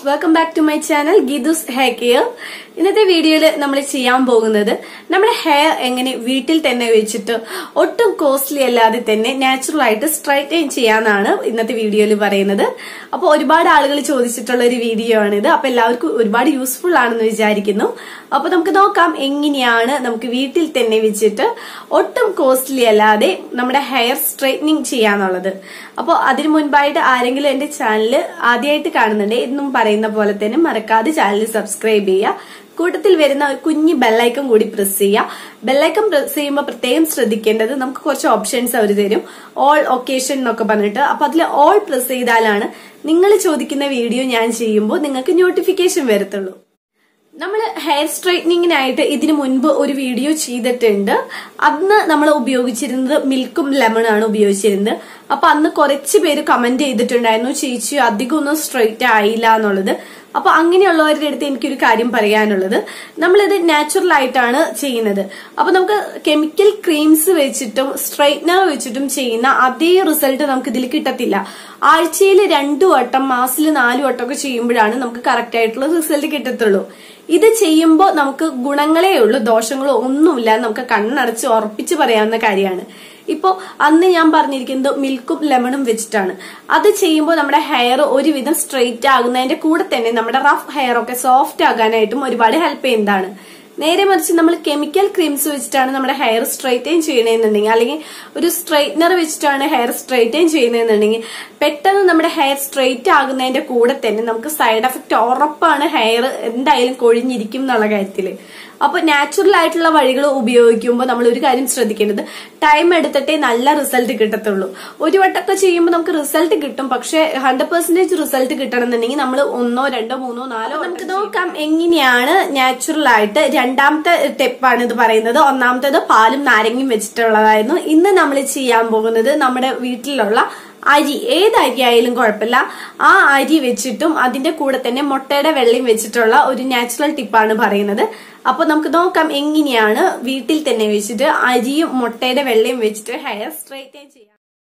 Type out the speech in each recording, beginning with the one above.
welcome back to my channel Geethu's hair care ഇന്നത്തെ വീഡിയോയിൽ നമ്മൾ ചെയ്യാൻ പോകുന്നത് നമ്മുടെ ഹെയർ എങ്ങനെ വീട്ടിൽ തന്നെ വെച്ചിട്ട് ഒട്ടും കോസ്റ്റ്ലി അല്ലാതെ തന്നെ നാച്ചുറൽ ആയിട്ട് സ്ട്രൈറ്റൻ ചെയ്യാന്നാണ് ഇന്നത്തെ വീഡിയോയിൽ പറയുന്നത് അപ്പോൾ ഒരുപാട് ആളുകൾ ചോദിച്ചിട്ടുള്ള ഒരു വീഡിയോ ആണിത് അപ്പൊ എല്ലാവർക്കും ഒരുപാട് യൂസ്ഫുൾ ആണെന്ന് വിചാരിക്കുന്നു അപ്പൊ നമുക്ക് നോക്കാം എങ്ങനെയാണ് നമുക്ക് വീട്ടിൽ തന്നെ വെച്ചിട്ട് ഒട്ടും കോസ്റ്റ്ലി അല്ലാതെ നമ്മുടെ ഹെയർ സ്ട്രൈറ്റനിങ് ചെയ്യാന്നുള്ളത് അപ്പോൾ അതിനു മുൻപായിട്ട് ആരെങ്കിലും എന്റെ ചാനൽ ആദ്യമായിട്ട് കാണുന്നുണ്ട് എന്നും പറയുന്ന പോലെ തന്നെ മറക്കാതെ ചാനൽ സബ്സ്ക്രൈബ് ചെയ്യുക കൂട്ടത്തിൽ വരുന്ന ഒരു കുഞ്ഞ് ബെല്ലൈക്കൺ കൂടി പ്രസ് ചെയ്യുക ബെല്ലൈക്കൺ പ്രസ് ചെയ്യുമ്പോൾ പ്രത്യേകം ശ്രദ്ധിക്കേണ്ടത് നമുക്ക് കുറച്ച് ഓപ്ഷൻസ് അവർ തരും ഓൾ ഒക്കേഷൻ എന്നൊക്കെ പറഞ്ഞിട്ട് അപ്പൊ അതിൽ ഓൾ പ്രസ് ചെയ്താലാണ് നിങ്ങൾ ചോദിക്കുന്ന വീഡിയോ ഞാൻ ചെയ്യുമ്പോൾ നിങ്ങൾക്ക് നോട്ടിഫിക്കേഷൻ വരത്തുള്ളൂ നമ്മൾ ഹെയർ സ്ട്രൈറ്റനിങ്ങിനായിട്ട് ഇതിനു മുൻപ് ഒരു വീഡിയോ ചെയ്തിട്ടുണ്ട് അന്ന് നമ്മൾ ഉപയോഗിച്ചിരുന്നത് മിൽക്കും ലെമണും ആണ് ഉപയോഗിച്ചിരുന്നത് അപ്പൊ അന്ന് കുറച്ച് പേര് കമന്റ് ചെയ്തിട്ടുണ്ടായിരുന്നു ചേച്ചി അധികം ഒന്നും സ്ട്രൈറ്റ് ആയില്ല എന്നുള്ളത് അപ്പൊ അങ്ങനെയുള്ളവരുടെ അടുത്ത് എനിക്കൊരു കാര്യം പറയാനുള്ളത് നമ്മളിത് നാച്ചുറൽ ആയിട്ടാണ് ചെയ്യുന്നത് അപ്പൊ നമുക്ക് കെമിക്കൽ ക്രീംസ് വെച്ചിട്ടും സ്ട്രൈറ്റ്നർ വെച്ചിട്ടും ചെയ്യുന്ന അതേ റിസൾട്ട് നമുക്ക് ഇതിൽ കിട്ടത്തില്ല ആഴ്ചയിൽ രണ്ടു വട്ടം മാസത്തിൽ നാലു വട്ടം ഒക്കെ ചെയ്യുമ്പോഴാണ് നമുക്ക് കറക്റ്റ് ആയിട്ടുള്ള റിസൾട്ട് കിട്ടത്തുള്ളൂ ഇത് ചെയ്യുമ്പോൾ നമുക്ക് ഗുണങ്ങളേ ഉള്ളൂ ദോഷങ്ങളോ ഒന്നുമില്ല നമുക്ക് കണ്ണടച്ച് ഉറപ്പിച്ച് പറയാവുന്ന കാര്യമാണ് ഇപ്പോ അന്ന് ഞാൻ പറഞ്ഞിരിക്കുന്നത് മിൽക്കും ലെമണും വെച്ചിട്ടാണ് അത് ചെയ്യുമ്പോൾ നമ്മുടെ ഹെയർ ഒരുവിധം സ്ട്രെയിറ്റ് ആകുന്നതിന്റെ കൂടെ തന്നെ നമ്മുടെ റഫ് ഹെയർ ഒക്കെ സോഫ്റ്റ് ആകാനായിട്ടും ഒരുപാട് ഹെൽപ്പ് ചെയ്യുന്നതാണ് നേരെ മറിച്ച് നമ്മൾ കെമിക്കൽ ക്രീംസ് വെച്ചിട്ടാണ് നമ്മുടെ ഹെയർ സ്ട്രൈറ്റൈൻ ചെയ്യണമെന്നുണ്ടെങ്കിൽ അല്ലെങ്കിൽ ഒരു സ്ട്രൈറ്റ്നർ വെച്ചിട്ടാണ് ഹെയർ സ്ട്രൈറ്റൈൻ ചെയ്യുന്നതെന്നുണ്ടെങ്കിൽ പെട്ടെന്ന് നമ്മുടെ ഹെയർ സ്ട്രെയിറ്റ് ആകുന്നതിന്റെ കൂടെ തന്നെ നമുക്ക് സൈഡ് എഫക്റ്റ് ഉറപ്പാണ് ഹെയർ എന്തായാലും കൊഴിഞ്ഞിരിക്കും എന്നുള്ള കാര്യത്തില് അപ്പൊ നാച്ചുറൽ ആയിട്ടുള്ള വഴികൾ ഉപയോഗിക്കുമ്പോൾ നമ്മൾ ഒരു കാര്യം ശ്രദ്ധിക്കേണ്ടത് ടൈം എടുത്തിട്ടേ നല്ല റിസൾട്ട് കിട്ടത്തുള്ളൂ ഒരു വട്ടമൊക്കെ ചെയ്യുമ്പോൾ നമുക്ക് റിസൾട്ട് കിട്ടും പക്ഷെ ഹൺഡ്രഡ് പെർസെന്റേജ് റിസൾട്ട് കിട്ടണമെന്നുണ്ടെങ്കിൽ നമ്മൾ ഒന്നോ രണ്ടോ മൂന്നോ നാലോ നമുക്ക് നോക്കാം എങ്ങനെയാണ് നാച്ചുറൽ ആയിട്ട് രണ്ടാമത്തെ സ്റ്റെപ്പാണ് ഇത് പറയുന്നത് ഒന്നാമത്തേത് പാലും നാരങ്ങയും വെച്ചിട്ടുള്ളതായിരുന്നു ഇന്ന് നമ്മൾ ചെയ്യാൻ പോകുന്നത് നമ്മുടെ വീട്ടിലുള്ള അരി ഏത് അരി ആയാലും കുഴപ്പമില്ല ആ അരി വെച്ചിട്ടും അതിന്റെ കൂടെ തന്നെ മുട്ടയുടെ വെള്ളയും വെച്ചിട്ടുള്ള ഒരു നാച്ചുറൽ ടിപ്പാണ് പറയുന്നത് അപ്പൊ നമുക്ക് നോക്കാം എങ്ങനെയാണ് വീട്ടിൽ തന്നെ വെച്ചിട്ട് അരിയും മുട്ടയുടെ വെള്ളയും വെച്ചിട്ട് ഹെയർ സ്ട്രൈറ്റൻ ചെയ്യാം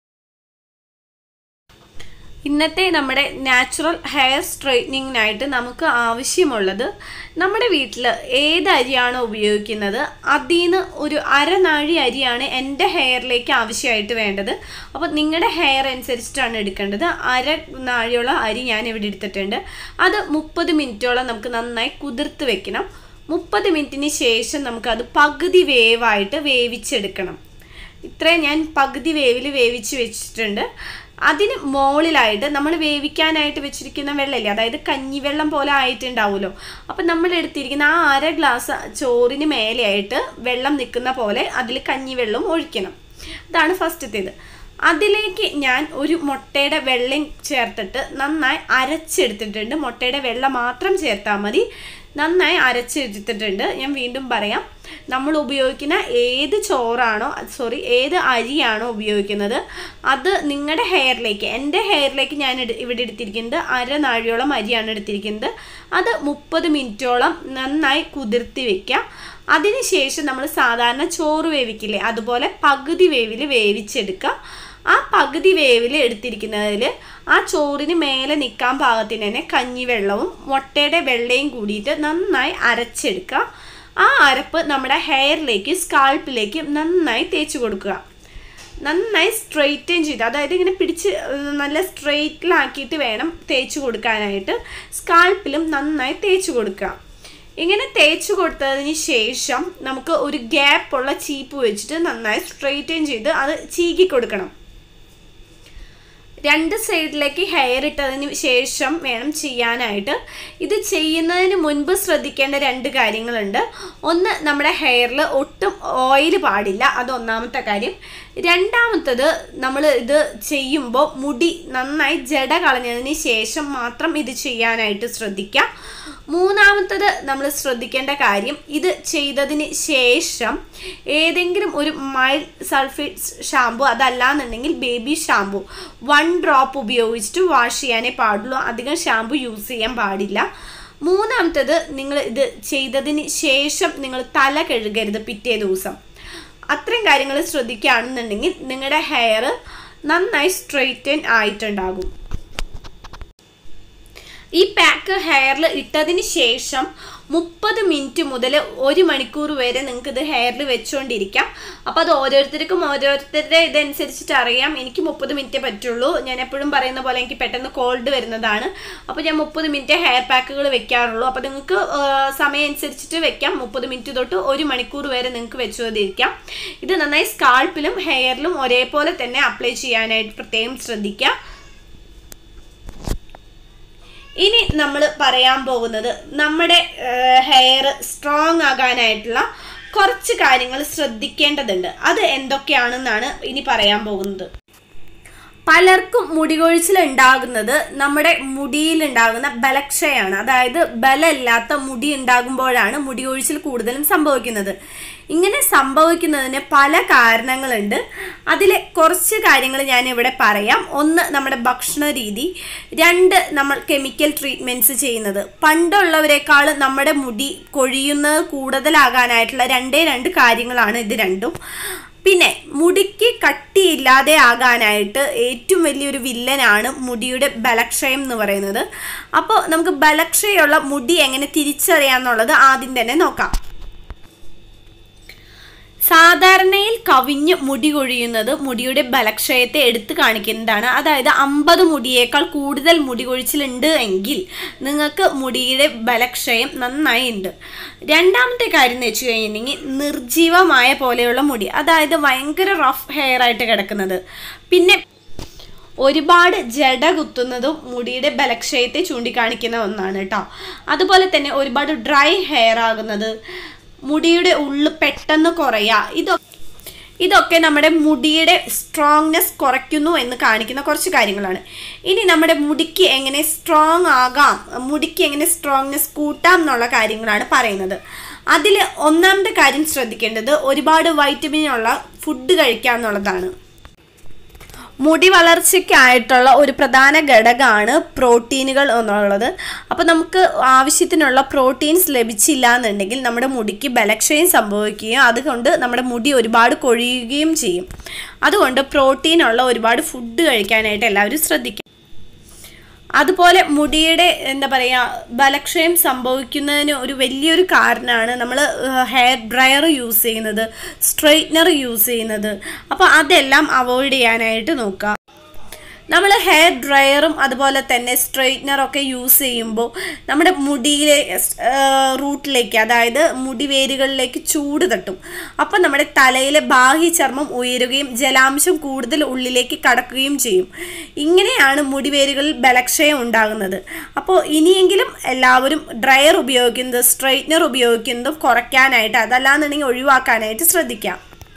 ഇന്നത്തെ നമ്മുടെ നാച്ചുറൽ ഹെയർ സ്ട്രൈറ്റനിങ്ങിനായിട്ട് നമുക്ക് ആവശ്യമുള്ളത് നമ്മുടെ വീട്ടിൽ ഏത് അരിയാണോ ഉപയോഗിക്കുന്നത് അതിൽ നിന്ന് ഒരു അരനാഴി അരിയാണ് എൻ്റെ ഹെയറിലേക്ക് ആവശ്യമായിട്ട് വേണ്ടത് അപ്പോൾ നിങ്ങളുടെ ഹെയർ അനുസരിച്ചിട്ടാണ് എടുക്കേണ്ടത് അര നാഴിയുള്ള അരി ഞാൻ ഇവിടെ എടുത്തിട്ടുണ്ട് അത് മുപ്പത് മിനിറ്റോളം നമുക്ക് നന്നായി കുതിർത്ത് വെക്കണം മുപ്പത് മിനിറ്റിന് ശേഷം നമുക്കത് പകുതി വേവായിട്ട് വേവിച്ചെടുക്കണം ഇത്രയും ഞാൻ പകുതി വേവിൽ വേവിച്ച് വെച്ചിട്ടുണ്ട് അതിന് മുകളിലായിട്ട് നമ്മൾ വേവിക്കാനായിട്ട് വെച്ചിരിക്കുന്ന വെള്ളമില്ലേ അതായത് കഞ്ഞിവെള്ളം പോലെ ആയിട്ടുണ്ടാവുമല്ലോ അപ്പം നമ്മൾ എടുത്തിരിക്കുന്ന ആ അര ഗ്ലാസ് ചോറിന് മേലെയായിട്ട് വെള്ളം നിൽക്കുന്ന പോലെ അതിൽ കഞ്ഞിവെള്ളം ഒഴിക്കണം ഇതാണ് ഫസ്റ്റത്തേത് അതിലേക്ക് ഞാൻ ഒരു മുട്ടയുടെ വെള്ളം ചേർത്തിട്ട് നന്നായി അരച്ചെടുത്തിട്ടുണ്ട് മുട്ടയുടെ വെള്ളം മാത്രം ചേർത്താൽ മതി നന്നായി അരച്ചെടുത്തിട്ടുണ്ട് ഞാൻ വീണ്ടും പറയാം നമ്മൾ ഉപയോഗിക്കുന്ന ഏത് ചോറാണോ സോറി ഏത് അരിയാണോ ഉപയോഗിക്കുന്നത് അത് നിങ്ങളുടെ ഹെയറിലേക്ക് എൻ്റെ ഹെയറിലേക്ക് ഞാൻ ഇവിടെ എടുത്തിരിക്കുന്നത് അരനാഴിയോളം അരിയാണ് എടുത്തിരിക്കുന്നത് അത് മുപ്പത് മിനിറ്റോളം നന്നായി കുതിർത്തി വെക്കാം അതിനുശേഷം നമ്മൾ സാധാരണ ചോറ് വേവിക്കില്ലേ അതുപോലെ പകുതി വേവിൽ വേവിച്ചെടുക്കുക ആ പകുതി വേവിൽ എടുത്തിരിക്കുന്നതിൽ ആ ചോറിന് മേലെ നിൽക്കാൻ പാകത്തിന് തന്നെ കഞ്ഞിവെള്ളവും മുട്ടയുടെ വെള്ളയും കൂടിയിട്ട് നന്നായി അരച്ചെടുക്കുക ആ അരപ്പ് നമ്മുടെ ഹെയറിലേക്ക് സ്കാൾപ്പിലേക്ക് നന്നായി തേച്ച് കൊടുക്കുക നന്നായി സ്ട്രെയിറ്റൻ ചെയ്ത് അതായത് ഇങ്ങനെ പിടിച്ച് നല്ല സ്ട്രെയിറ്റിലാക്കിയിട്ട് വേണം തേച്ച് കൊടുക്കാനായിട്ട് സ്കാൾപ്പിലും നന്നായി തേച്ച് കൊടുക്കുക ഇങ്ങനെ തേച്ച് കൊടുത്തതിന് ശേഷം നമുക്ക് ഒരു ഗ്യാപ്പുള്ള ചീപ്പ് വെച്ചിട്ട് നന്നായി സ്ട്രെയിറ്റൻ ചെയ്ത് അത് ചീകി കൊടുക്കണം രണ്ട് സൈഡിലേക്ക് ഹെയർ ഇട്ടതിന് ശേഷം വേണം ചെയ്യാനായിട്ട് ഇത് ചെയ്യുന്നതിന് മുൻപ് ശ്രദ്ധിക്കേണ്ട രണ്ട് കാര്യങ്ങളുണ്ട് ഒന്ന് നമ്മുടെ ഹെയറിൽ ഒട്ടും ഓയിൽ പാടില്ല അത് ഒന്നാമത്തെ കാര്യം രണ്ടാമത്തത് നമ്മൾ ഇത് ചെയ്യുമ്പോൾ മുടി നന്നായി ജട കളഞ്ഞതിന് ശേഷം മാത്രം ഇത് ചെയ്യാനായിട്ട് ശ്രദ്ധിക്കുക മൂന്നാമത്തത് നമ്മൾ ശ്രദ്ധിക്കേണ്ട കാര്യം ഇത് ചെയ്തതിന് ശേഷം ഏതെങ്കിലും ഒരു മൈൽഡ് സൾഫേറ്റ് ഷാമ്പു അതല്ലാന്നുണ്ടെങ്കിൽ ബേബി ഷാമ്പു വൺ ഡ്രോപ്പ് ഉപയോഗിച്ചിട്ട് വാഷ് ചെയ്യാനേ പാടുള്ളൂ അധികം ഷാമ്പു യൂസ് ചെയ്യാൻ പാടില്ല മൂന്നാമത്തത് നിങ്ങൾ ഇത് ചെയ്തതിന് ശേഷം നിങ്ങൾ തല കഴുകരുത് പിറ്റേ ദിവസം അത്രയും കാര്യങ്ങൾ ശ്രദ്ധിക്കുകയാണെന്നുണ്ടെങ്കിൽ നിങ്ങളുടെ ഹെയർ നന്നായി സ്ട്രെയിറ്റൻ ആയിട്ടുണ്ടാകും ഈ പാക്ക് ഹെയറിൽ ഇട്ടതിന് ശേഷം മുപ്പത് മിനിറ്റ് മുതൽ ഒരു മണിക്കൂർ വരെ നിങ്ങൾക്ക് ഇത് ഹെയറിൽ വെച്ചുകൊണ്ടിരിക്കാം അപ്പോൾ അത് ഓരോരുത്തർക്കും ഓരോരുത്തരുടെ ഇതനുസരിച്ചിട്ട് അറിയാം എനിക്ക് മുപ്പത് മിനിറ്റേ പറ്റുള്ളൂ ഞാൻ എപ്പോഴും പറയുന്ന പോലെ എനിക്ക് പെട്ടെന്ന് കോൾഡ് വരുന്നതാണ് അപ്പോൾ ഞാൻ മുപ്പത് മിനിറ്റ് ഹെയർ പാക്കുകൾ വെക്കാറുള്ളൂ അപ്പോൾ നിങ്ങൾക്ക് ആ, സമയം അനുസരിച്ചിട്ട് വെക്കാം മുപ്പത് മിനിറ്റ് തൊട്ട് ഒരു മണിക്കൂർ വരെ നിങ്ങൾക്ക് വെച്ചുകൊണ്ടിരിക്കാം ഇത് നന്നായി സ്കാൾപ്പിലും ഹെയറിലും ഒരേപോലെ തന്നെ അപ്ലൈ ചെയ്യാനായിട്ട് പ്രത്യേകം ശ്രദ്ധിക്കുക ഇനി നമ്മൾ പറയാൻ പോകുന്നത് നമ്മുടെ ഹെയർ സ്ട്രോങ് ആകാനായിട്ടുള്ള കുറച്ച് കാര്യങ്ങൾ ശ്രദ്ധിക്കേണ്ടതുണ്ട് അത് എന്തൊക്കെയാണെന്നാണ് ഇനി പറയാൻ പോകുന്നത് പലർക്കും മുടികൊഴിച്ചിൽ ഉണ്ടാകുന്നത് നമ്മുടെ മുടിയിൽ ഉണ്ടാകുന്ന ബലക്ഷയാണ് അതായത് ബലമില്ലാത്ത മുടി ഉണ്ടാകുമ്പോഴാണ് മുടികൊഴിച്ചിൽ കൂടുതലും സംഭവിക്കുന്നത് ഇങ്ങനെ സംഭവിക്കുന്നതിന് പല കാരണങ്ങളുണ്ട് അതിലെ കുറച്ച് കാര്യങ്ങൾ ഞാൻ ഇവിടെ പറയാം ഒന്ന് നമ്മുടെ ഭക്ഷണ രീതി രണ്ട് നമ്മൾ കെമിക്കൽ ട്രീറ്റ്മെന്റ്സ് ചെയ്യുന്നത് പണ്ടുള്ളവരെക്കാൾ നമ്മുടെ മുടി കൊഴിയുന്നത് കൂടുതലാകാനായിട്ടുള്ള രണ്ടേ രണ്ട് കാര്യങ്ങളാണ് ഇത് രണ്ടും പിന്നെ മുടിക്ക് കട്ടിയില്ലാതെ ആകാനായിട്ട് ഏറ്റവും വലിയൊരു വില്ലനാണ് മുടിയുടെ ബലക്ഷയം എന്ന് പറയുന്നത് അപ്പോൾ നമുക്ക് ബലക്ഷയമുള്ള മുടി എങ്ങനെ തിരിച്ചറിയാന്നുള്ളത് ആദ്യം തന്നെ നോക്കാം സാധാരണയിൽ കവിഞ്ഞ് മുടി കൊഴിയുന്നത് മുടിയുടെ ബലക്ഷയത്തെ എടുത്തു കാണിക്കുന്നതാണ് അതായത് അമ്പത് മുടിയേക്കാൾ കൂടുതൽ മുടി കൊഴിച്ചിലുണ്ട് എങ്കിൽ നിങ്ങൾക്ക് മുടിയുടെ ബലക്ഷയം നന്നായി ഉണ്ട് രണ്ടാമത്തെ കാര്യം എന്ന് വെച്ച് കഴിഞ്ഞിട്ടുണ്ടെങ്കിൽ നിർജീവമായ പോലെയുള്ള മുടി അതായത് ഭയങ്കര റഫ് ഹെയർ ആയിട്ട് കിടക്കുന്നത് പിന്നെ ഒരുപാട് ജട കുത്തുന്നതും മുടിയുടെ ബലക്ഷയത്തെ ചൂണ്ടിക്കാണിക്കുന്ന ഒന്നാണ് കേട്ടോ അതുപോലെ തന്നെ ഒരുപാട് ഡ്രൈ ഹെയർ ആകുന്നത് മുടിയുടെ ഉള്ളു പെട്ടെന്ന് കുറയുക ഇതൊക്കെ ഇതൊക്കെ നമ്മുടെ മുടിയുടെ സ്ട്രോങ്നെസ് കുറയ്ക്കുന്നു എന്ന് കാണിക്കുന്ന കുറച്ച് കാര്യങ്ങളാണ് ഇനി നമ്മുടെ മുടിക്ക് എങ്ങനെ സ്ട്രോങ് ആകാം മുടിക്ക് എങ്ങനെ സ്ട്രോങ്നെസ് കൂട്ടാം എന്നുള്ള കാര്യങ്ങളാണ് പറയുന്നത് അതിൽ ഒന്നാമത്തെ കാര്യം ശ്രദ്ധിക്കേണ്ടത് ഒരുപാട് വൈറ്റമിൻ ഉള്ള ഫുഡ് കഴിക്കുക എന്നുള്ളതാണ് മുടി വളർച്ചയ്ക്കായിട്ടുള്ള ഒരു പ്രധാന ഘടകമാണ് പ്രോട്ടീനുകൾ എന്നുള്ളത് അപ്പോൾ നമുക്ക് ആവശ്യത്തിനുള്ള പ്രോട്ടീൻസ് ലഭിച്ചില്ല എന്നുണ്ടെങ്കിൽ നമ്മുടെ മുടിക്ക് ബലക്ഷയം സംഭവിക്കുകയും അതുകൊണ്ട് നമ്മുടെ മുടി ഒരുപാട് കൊഴിയുകയും ചെയ്യും അതുകൊണ്ട് പ്രോട്ടീനുള്ള ഒരുപാട് ഫുഡ് കഴിക്കാനായിട്ട് എല്ലാവരും ശ്രദ്ധിക്കും അതുപോലെ മുടിയുടെ എന്താ പറയുക ബലക്ഷയം സംഭവിക്കുന്നതിന് ഒരു വലിയൊരു കാരണമാണ് നമ്മൾ ഹെയർ ഡ്രയർ യൂസ് ചെയ്യുന്നത് സ്ട്രെയിറ്റ്നർ യൂസ് ചെയ്യുന്നത് അപ്പോൾ അതെല്ലാം അവോയ്ഡ് ചെയ്യാനായിട്ട് നോക്കുക നമ്മൾ ഹെയർ ഡ്രയറും അതുപോലെ തന്നെ സ്ട്രെയിറ്റ്നറും ഒക്കെ യൂസ് ചെയ്യുമ്പോൾ നമ്മുടെ മുടിയിലെ റൂട്ടിലേക്ക് അതായത് മുടി വേരുകളിലേക്ക് ചൂട് തട്ടും അപ്പം നമ്മുടെ തലയിലെ ബാഹ്യ ചർമ്മം ഉയരുകയും ജലാംശം കൂടുതൽ ഉള്ളിലേക്ക് കടക്കുകയും ചെയ്യും ഇങ്ങനെയാണ് മുടിവേരുകളിൽ ബലക്ഷയം ഉണ്ടാകുന്നത് അപ്പോൾ ഇനിയെങ്കിലും എല്ലാവരും ഡ്രയർ ഉപയോഗിക്കുന്നത് സ്ട്രെയിറ്റ്നർ ഉപയോഗിക്കുന്നതും കുറയ്ക്കാനായിട്ട് അതല്ലാന്നുണ്ടെങ്കിൽ ഒഴിവാക്കാനായിട്ട് ശ്രദ്ധിക്കാം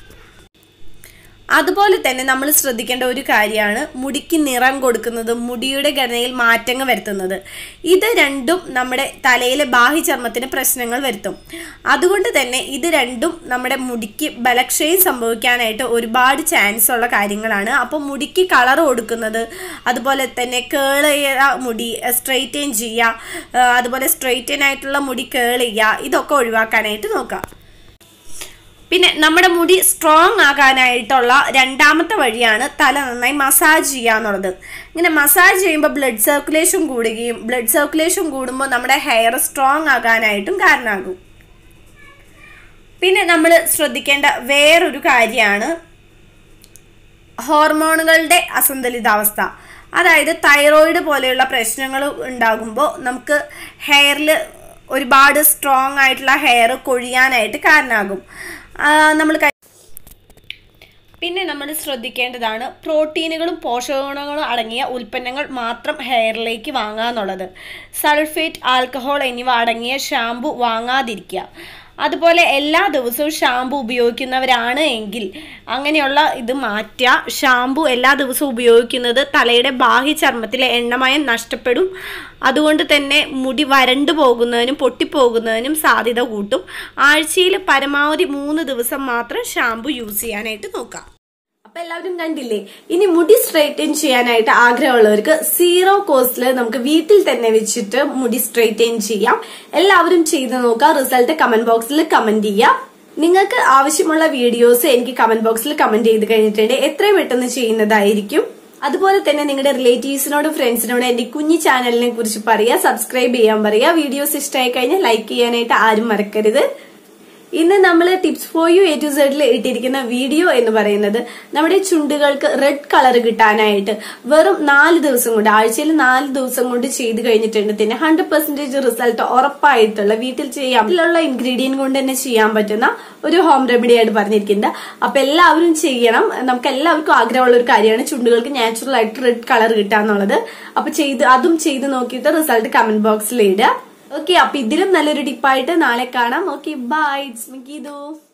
അതുപോലെ തന്നെ നമ്മൾ ശ്രദ്ധിക്കേണ്ട ഒരു കാര്യമാണ് മുടിക്ക് നിറം കൊടുക്കുന്നതും മുടിയുടെ ഘടനയിൽ മാറ്റങ്ങൾ വരുത്തുന്നത് ഇത് രണ്ടും നമ്മുടെ തലയിലെ ബാഹ്യചർമ്മത്തിന് പ്രശ്നങ്ങൾ വരുത്തും അതുകൊണ്ട് തന്നെ ഇത് രണ്ടും നമ്മുടെ മുടിക്ക് ബലക്ഷയം സംഭവിക്കാനായിട്ട് ഒരുപാട് ചാൻസ് ഉള്ള കാര്യങ്ങളാണ് അപ്പോൾ മുടിക്ക് കളർ കൊടുക്കുന്നത് അതുപോലെ തന്നെ കേൾ ചെയ്യുക മുടി സ്ട്രെയിറ്റൻ ചെയ്യുക അതുപോലെ സ്ട്രെയിറ്റൻ ആയിട്ടുള്ള മുടി കേൾ ചെയ്യുക ഇതൊക്കെ ഒഴിവാക്കാനായിട്ട് നോക്കാം പിന്നെ നമ്മുടെ മുടി സ്ട്രോങ് ആകാനായിട്ടുള്ള രണ്ടാമത്തെ വഴിയാണ് തല നന്നായി മസാജ് ചെയ്യുക എന്നുള്ളത് ഇങ്ങനെ മസാജ് ചെയ്യുമ്പോൾ ബ്ലഡ് സർക്കുലേഷൻ കൂടുകയും ബ്ലഡ് സർക്കുലേഷൻ കൂടുമ്പോൾ നമ്മുടെ ഹെയർ സ്ട്രോങ് ആകാനായിട്ടും കാരണമാകും പിന്നെ നമ്മൾ ശ്രദ്ധിക്കേണ്ട വേറൊരു കാര്യമാണ് ഹോർമോണുകളുടെ അസന്തുലിതാവസ്ഥ അതായത് തൈറോയിഡ് പോലെയുള്ള പ്രശ്നങ്ങൾ ഉണ്ടാകുമ്പോൾ നമുക്ക് ഹെയറിൽ ഒരുപാട് സ്ട്രോങ് ആയിട്ടുള്ള ഹെയർ കൊഴിയാനായിട്ട് കാരണമാകും നമ്മൾ പിന്നെ നമ്മൾ ശ്രദ്ധിക്കേണ്ടതാണ് പ്രോട്ടീനുകളും പോഷകഗുണങ്ങളും അടങ്ങിയ ഉൽപ്പന്നങ്ങൾ മാത്രം ഹെയറിലേക്ക് വാങ്ങുക എന്നുള്ളത് സൾഫേറ്റ് ആൽക്കഹോൾ എന്നിവ അടങ്ങിയ ഷാമ്പു വാങ്ങാതിരിക്കുക അതുപോലെ എല്ലാ ദിവസവും ഷാമ്പു ഉപയോഗിക്കുന്നവരാണ് എങ്കിൽ അങ്ങനെയുള്ള ഇത് മാറ്റുക ഷാമ്പു എല്ലാ ദിവസവും ഉപയോഗിക്കുന്നത് തലയുടെ ബാഹ്യ ചർമ്മത്തിലെ എണ്ണമയം നഷ്ടപ്പെടും അതുകൊണ്ട് തന്നെ മുടി വരണ്ടു പോകുന്നതിനും പൊട്ടിപ്പോകുന്നതിനും സാധ്യത കൂട്ടും ആഴ്ചയിൽ പരമാവധി മൂന്ന് ദിവസം മാത്രം ഷാമ്പു യൂസ് ചെയ്യാനായിട്ട് നോക്കാം അപ്പൊ എല്ലാവരും കണ്ടില്ലേ ഇനി മുടി സ്ട്രൈറ്റൻ ചെയ്യാനായിട്ട് ആഗ്രഹമുള്ളവർക്ക് സീറോ കോസ്റ്റില് നമുക്ക് വീട്ടിൽ തന്നെ വെച്ചിട്ട് മുടി സ്ട്രൈറ്റൻ ചെയ്യാം എല്ലാവരും ചെയ്ത് നോക്കാം റിസൾട്ട് കമന്റ് ബോക്സിൽ കമന്റ് ചെയ്യാം നിങ്ങൾക്ക് ആവശ്യമുള്ള വീഡിയോസ് എനിക്ക് കമന്റ് ബോക്സിൽ കമന്റ് ചെയ്ത് കഴിഞ്ഞിട്ടുണ്ട് എത്രയും പെട്ടെന്ന് ചെയ്യുന്നതായിരിക്കും അതുപോലെ തന്നെ നിങ്ങളുടെ റിലേറ്റീവ്സിനോടും ഫ്രണ്ട്സിനോടും എന്റെ കുഞ്ഞു ചാനലിനെ കുറിച്ച് പറയുക സബ്സ്ക്രൈബ് ചെയ്യാൻ പറയുക വീഡിയോസ് ഇഷ്ടമായി കഴിഞ്ഞാൽ ലൈക്ക് ചെയ്യാനായിട്ട് ആരും മറക്കരുത് ഇന്ന് നമ്മൾ tips for you A to സെഡിൽ ഇട്ടിരിക്കുന്ന വീഡിയോ എന്ന് പറയുന്നത് നമ്മുടെ ചുണ്ടുകൾക്ക് റെഡ് കളർ കിട്ടാനായിട്ട് വെറും നാല് ദിവസം കൊണ്ട് ആഴ്ചയിൽ നാല് ദിവസം കൊണ്ട് ചെയ്ത് കഴിഞ്ഞിട്ടുണ്ട് പിന്നെ ഹൺഡ്രഡ് പെർസെന്റേജ് റിസൾട്ട് ഉറപ്പായിട്ടുള്ള വീട്ടിൽ ചെയ്യാം ഇതിലുള്ള ഇൻഗ്രീഡിയന്റ് കൊണ്ട് തന്നെ ചെയ്യാൻ പറ്റുന്ന ഒരു ഹോം റെമഡി ആയിട്ട് പറഞ്ഞിരിക്കുന്നത് അപ്പൊ എല്ലാവരും ചെയ്യണം നമുക്ക് എല്ലാവർക്കും ആഗ്രഹമുള്ള ഒരു കാര്യമാണ് ചുണ്ടുകൾക്ക് നാച്ചുറൽ ആയിട്ട് റെഡ് കളർ കിട്ടാന്നുള്ളത് അപ്പൊ ചെയ്ത് അതും ചെയ്ത് നോക്കിയിട്ട് റിസൾട്ട് കമന്റ് ബോക്സിൽ ഇടുക ഓക്കെ അപ്പൊ ഇതിലും നല്ലൊരു ടിപ്പായിട്ട് നാളെ കാണാം ഓക്കെ ബൈ ഇറ്റ്സ് മിക്കീതോ